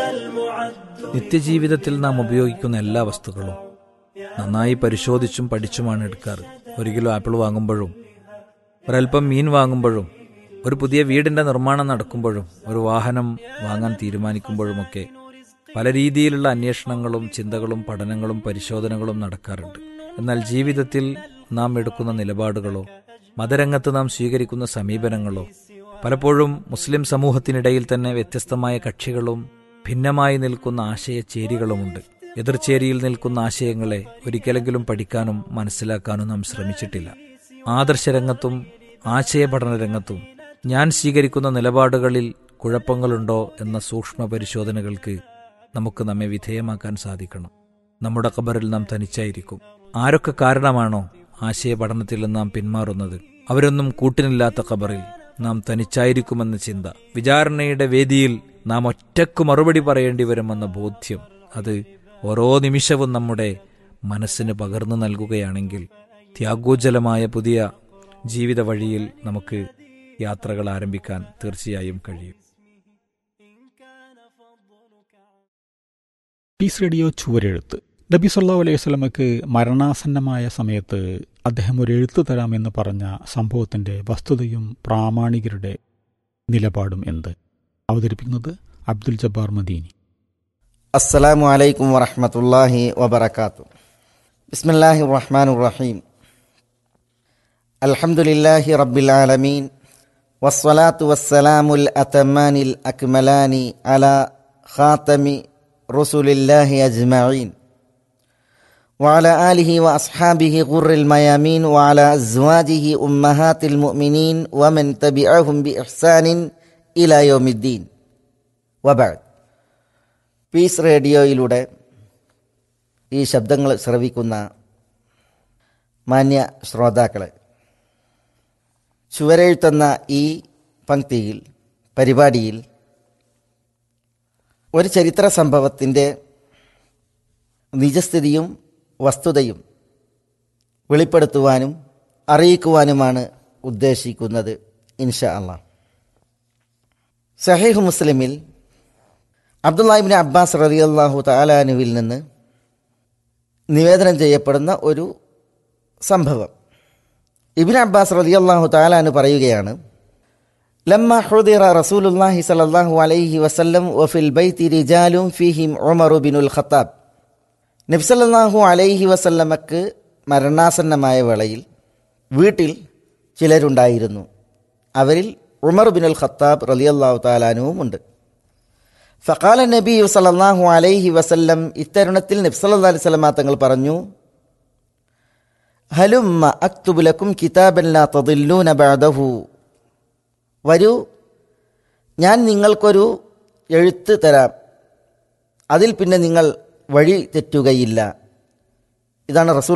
നിത്യജീവിതത്തിൽ നാം ഉപയോഗിക്കുന്ന എല്ലാ വസ്തുക്കളും നന്നായി പരിശോധിച്ചും പഠിച്ചുമാണ് എടുക്കാറ് ഒരു കിലോ ആപ്പിൾ വാങ്ങുമ്പോഴും ഒരൽപ്പം മീൻ വാങ്ങുമ്പോഴും ഒരു പുതിയ വീടിന്റെ നിർമ്മാണം നടക്കുമ്പോഴും ഒരു വാഹനം വാങ്ങാൻ തീരുമാനിക്കുമ്പോഴുമൊക്കെ പല രീതിയിലുള്ള അന്വേഷണങ്ങളും ചിന്തകളും പഠനങ്ങളും പരിശോധനകളും നടക്കാറുണ്ട് എന്നാൽ ജീവിതത്തിൽ നാം എടുക്കുന്ന നിലപാടുകളോ മതരംഗത്ത് നാം സ്വീകരിക്കുന്ന സമീപനങ്ങളോ പലപ്പോഴും മുസ്ലിം സമൂഹത്തിനിടയിൽ തന്നെ വ്യത്യസ്തമായ കക്ഷികളും ഭിന്നമായി നിൽക്കുന്ന ആശയചേരികളുമുണ്ട് എതിർചേരിയിൽ നിൽക്കുന്ന ആശയങ്ങളെ ഒരിക്കലെങ്കിലും പഠിക്കാനും മനസ്സിലാക്കാനും നാം ശ്രമിച്ചിട്ടില്ല ആദർശരംഗത്തും ആശയപഠന രംഗത്തും ഞാൻ സ്വീകരിക്കുന്ന നിലപാടുകളിൽ കുഴപ്പങ്ങളുണ്ടോ എന്ന സൂക്ഷ്മ പരിശോധനകൾക്ക് നമുക്ക് നമ്മെ വിധേയമാക്കാൻ സാധിക്കണം നമ്മുടെ ഖബറിൽ നാം തനിച്ചായിരിക്കും ആരൊക്കെ കാരണമാണോ ആശയപഠനത്തിൽ നാം പിന്മാറുന്നത് അവരൊന്നും കൂട്ടിനില്ലാത്ത ഖബറിൽ നാം തനിച്ചായിരിക്കുമെന്ന ചിന്ത വിചാരണയുടെ വേദിയിൽ നാം ഒറ്റക്ക് മറുപടി പറയേണ്ടി വരുമെന്ന ബോധ്യം അത് ഓരോ നിമിഷവും നമ്മുടെ മനസ്സിന് പകർന്നു നൽകുകയാണെങ്കിൽ ത്യാഗോജ്ജലമായ പുതിയ ജീവിത വഴിയിൽ നമുക്ക് യാത്രകൾ ആരംഭിക്കാൻ തീർച്ചയായും കഴിയും പീസ് റേഡിയോ ചുവരെഴുത്ത് നബി സല്ലാ അലൈഹി സ്വലമക്ക് മരണാസന്നമായ സമയത്ത് അദ്ദേഹം ഒരു എഴുത്ത് തരാമെന്ന് പറഞ്ഞ സംഭവത്തിന്റെ വസ്തുതയും പ്രാമാണികരുടെ നിലപാടും എന്ത് അവതരിപ്പിക്കുന്നത് അബ്ദുൽ ജബ്ബാർ മദീനി السلام عليكم ورحمة الله وبركاته بسم الله الرحمن الرحيم الحمد لله رب العالمين والصلاة والسلام الأتمان الأكملان على خاتم رسل الله أجمعين وعلى آله وأصحابه غر الميامين وعلى أزواجه أمهات المؤمنين ومن تبعهم بإحسان إلى يوم الدين وبعد പീസ് റേഡിയോയിലൂടെ ഈ ശബ്ദങ്ങൾ ശ്രവിക്കുന്ന മാന്യ ശ്രോതാക്കളെ ചുവരെഴുത്തുന്ന ഈ പങ്ക്തിയിൽ പരിപാടിയിൽ ഒരു ചരിത്ര സംഭവത്തിൻ്റെ നിജസ്ഥിതിയും വസ്തുതയും വെളിപ്പെടുത്തുവാനും അറിയിക്കുവാനുമാണ് ഉദ്ദേശിക്കുന്നത് ഇൻഷാ അള്ളാഹ് സഹീഹ് മുസ്ലിമിൽ അബ്ദുല്ലാഹിബിൻ അബ്ബാസ് റളിയല്ലാഹു തആലാനുവിൽ നിന്ന് നിവേദനം ചെയ്യപ്പെടുന്ന ഒരു സംഭവം ഇബിൻ അബ്ബാസ് റളിയല്ലാഹു തആലാനു പറയുകയാണ് ലമ്മ ഹുദിറ റസൂലുള്ളാഹി സ്വല്ലല്ലാഹു അലൈഹി വസല്ലം വഫിൽ ബൈത്തി റിജാലും ഫീഹിം ഉമർ ബിനുൽ ഖത്താബ് നബ്സല്ലാഹു അലൈഹി വസല്ലമക്ക് മരണാസന്നമായ വേളയിൽ വീട്ടിൽ ചിലരുണ്ടായിരുന്നു അവരിൽ ഉമർ ബിനുൽ ഖത്താബ് റളിയല്ലാഹു തആലാനുവും ഉണ്ട് ഫഖാല നബി സല്ലല്ലാഹു അലൈഹി വസല്ലം ഇത്തരുണത്തിൽ നബ്സല്ലാ അലൈഹി സ്വലമ തങ്ങൾ പറഞ്ഞു ഹലുമ്മ അക്തുബുലക്കും കിതാബൻ ലാ തദില്ലൂന ബഅദഹു വരൂ ഞാൻ നിങ്ങൾക്കൊരു എഴുത്ത് തരാം അതിൽ പിന്നെ നിങ്ങൾ വഴി തെറ്റുകയില്ല ഇതാണ് റസൂൽ